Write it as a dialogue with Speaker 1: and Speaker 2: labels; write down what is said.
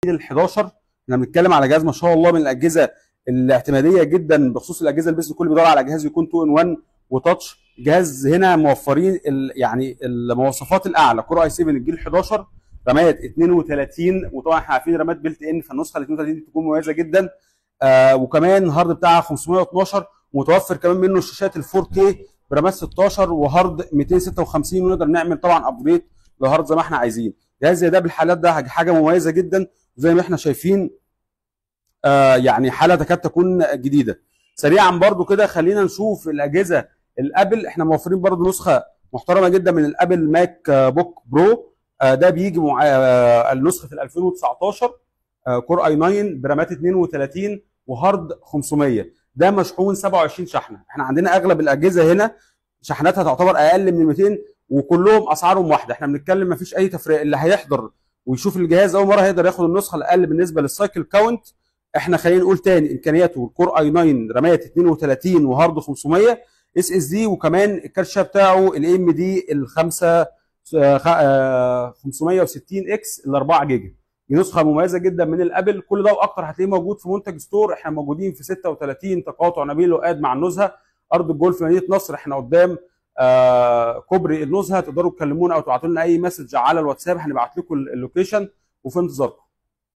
Speaker 1: الجيل ال11 احنا بنتكلم على جهاز ما شاء الله من الاجهزه الاعتماديه جدا بخصوص الاجهزه البيزنس كل بيدور على جهاز يكون 2 ان 1 وتاتش جهاز هنا موفرين ال يعني المواصفات الاعلى كور اي 7 الجيل 11 رامات 32 وطبعا احنا عارفين رامات بيلت ان فالنسخه ال 32 دي تكون مميزه جدا آه وكمان الهارد بتاعها 512 متوفر كمان منه الشاشات ال 4K برامات 16 وهارد 256 ونقدر نعمل طبعا ابجريد لهارد زي ما احنا عايزين جهاز زي ده بالحالات ده حاجه مميزه جدا زي ما احنا شايفين آه يعني حاله تكاد تكون جديده سريعا برضو كده خلينا نشوف الاجهزه الابل احنا موفرين برضو نسخه محترمه جدا من الابل ماك بوك برو آه ده بيجي مع آه النسخه ال 2019 آه كور اي 9 برامات 32 وهارد 500 ده مشحون 27 شحنه احنا عندنا اغلب الاجهزه هنا شحناتها تعتبر اقل من 200 وكلهم اسعارهم واحده احنا بنتكلم ما فيش اي تفريق اللي هيحضر ويشوف الجهاز اول مره هيقدر ياخد النسخه الاقل بالنسبه للسايكل كاونت احنا خلينا نقول تاني امكانياته الكور اي 9 رامات 32 وهارد 500 اس اس دي وكمان الكارت بتاعه الاي ام دي ال 5 560 اكس ال 4 جيجا دي نسخه مميزه جدا من الابل كل ده واكتر هتلاقيه موجود في منتج ستور احنا موجودين في 36 تقاطع نبيل وقاد مع النزهه ارض الجولف مدينه نصر احنا قدام آه كوبري النزهه تقدروا تكلمونا او تبعتوا لنا اي مسج على الواتساب هنبعت لكم اللوكيشن وفي انتظاركم